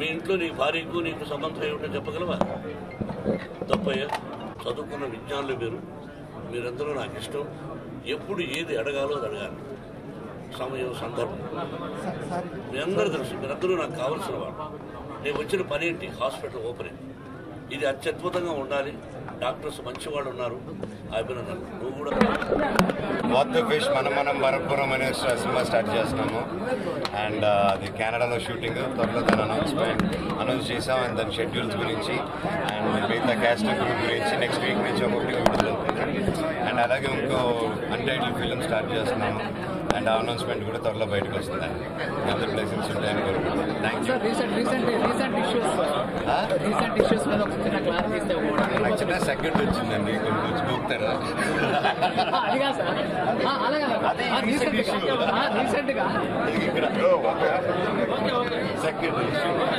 మీ ఇంట్లో నీ భార్యకు నీకు సంబంధం ఏమిటో చెప్పగలవా తప్పయ్యా చదువుకున్న విజ్ఞానులు మీరు మీరందరూ నాకు ఇష్టం ఎప్పుడు ఏది అడగాలో అది అడగాలి సమయం సందర్భం మీ అందరూ తెలుసు మీరందరూ నాకు కావాల్సిన వాడు నేను వచ్చిన పని ఏంటి హాస్పిటల్ ఓపెనింగ్ ఇది అత్యద్భుతంగా ఉండాలి డాక్టర్స్ మంచివాళ్ళు ఉన్నారు అభినందనలు నువ్వు కూడా వాట్ ద ఫిష్ మనం మనం వరపురం అనే స- సినిమా స్టార్ట్ చేస్తున్నాము అండ్ అది కెనడాలో షూటింగ్ త్వరలో దాని అనౌన్స్మెంట్ అనౌన్స్ చేసాం అండ్ దాని షెడ్యూల్స్ గురించి అండ్ మిగతా క్యాస్ట్ గ్రూప్ గురించి నెక్స్ట్ వీక్ నుంచి ఒకటి విడుదలవుతుంది అండ్ అలాగే ఇంకో అన్టైటిల్ ఫిలిం స్టార్ట్ చేస్తున్నాము అండ్ ఆ అనౌన్స్మెంట్ కూడా త్వరలో బయటకు వస్తుందండి అందరి బ్లెసింగ్స్ ఉంటాయని కోరుకుంటున్నాను thank you sir recent recent recent issues recent issues మీద ఒక చిన్న క్లారిటీ ఇస్తే యాక్చువల్గా సెకండ్ వచ్చిందండి కొంచెం కొంచెం గోపుతారా అది కాదు సార్ ఆ, అలాగే రీసెంట్ గా రీసెంట్ గా ఇక్కడ సెకండ్